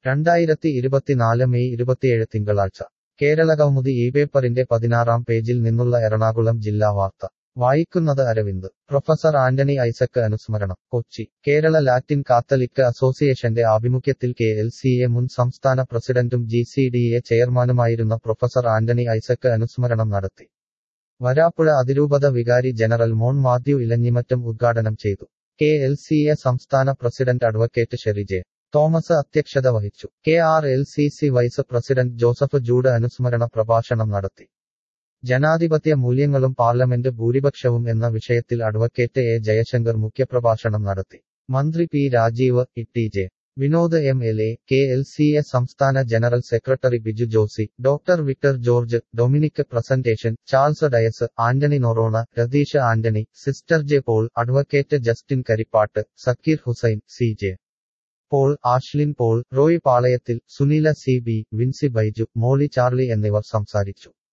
രണ്ടായിരത്തി ഇരുപത്തിനാല് മെയ് ഇരുപത്തിയേഴ് തിങ്കളാഴ്ച കേരളകൗമുദി ഈ പേപ്പറിന്റെ പതിനാറാം പേജിൽ നിന്നുള്ള എറണാകുളം ജില്ലാ വാർത്ത വായിക്കുന്നത് അരവിന്ദ് പ്രൊഫസർ ആന്റണി ഐസക്ക് അനുസ്മരണം കൊച്ചി കേരള ലാറ്റിൻ കാത്തലിക്ക് അസോസിയേഷന്റെ ആഭിമുഖ്യത്തിൽ കെ എൽ സി എ മുൻ സംസ്ഥാന പ്രസിഡന്റും ജി സി ഡി എ ചെയർമാനുമായിരുന്ന പ്രൊഫസർ ആന്റണി ഐസക്ക് അനുസ്മരണം നടത്തി വരാപ്പുഴ അതിരൂപത വികാരി ജനറൽ മോൺ മാത്യു ഇലഞ്ഞിമറ്റം ഉദ്ഘാടനം ചെയ്തു കെ എൽ സി എ സംസ്ഥാന പ്രസിഡന്റ് അഡ്വക്കേറ്റ് ഷെറിജെ തോമസ് അധ്യക്ഷത വഹിച്ചു K R L C C vice president Joseph Jude അനുസ്മരണ പ്രഭാഷണം നടത്തി ജനാധിപത്യ മൂല്യങ്ങളും പാർലമെന്റ് ഭൂരിപക്ഷവും എന്ന വിഷയത്തിൽ അഡ്വക്കേറ്റ് എ ജയശങ്കർ മുഖ്യപ്രഭാഷണം നടത്തി മന്ത്രി P Rajeev E J Vinod M L A K L C A സംസ്ഥാന general secretary Biju Josy doctor Victor George Dominic Presentation Charles Dias Antony Noronha Ratheesh Antony sister J Paul advocate Justin Karippatt Sakkeer Hussain C J Paul Ashlin Paul Roy Palayathil Suneela C B Vincy Baiju Molly Charlie എന്നിവർ സംസാരിച്ചു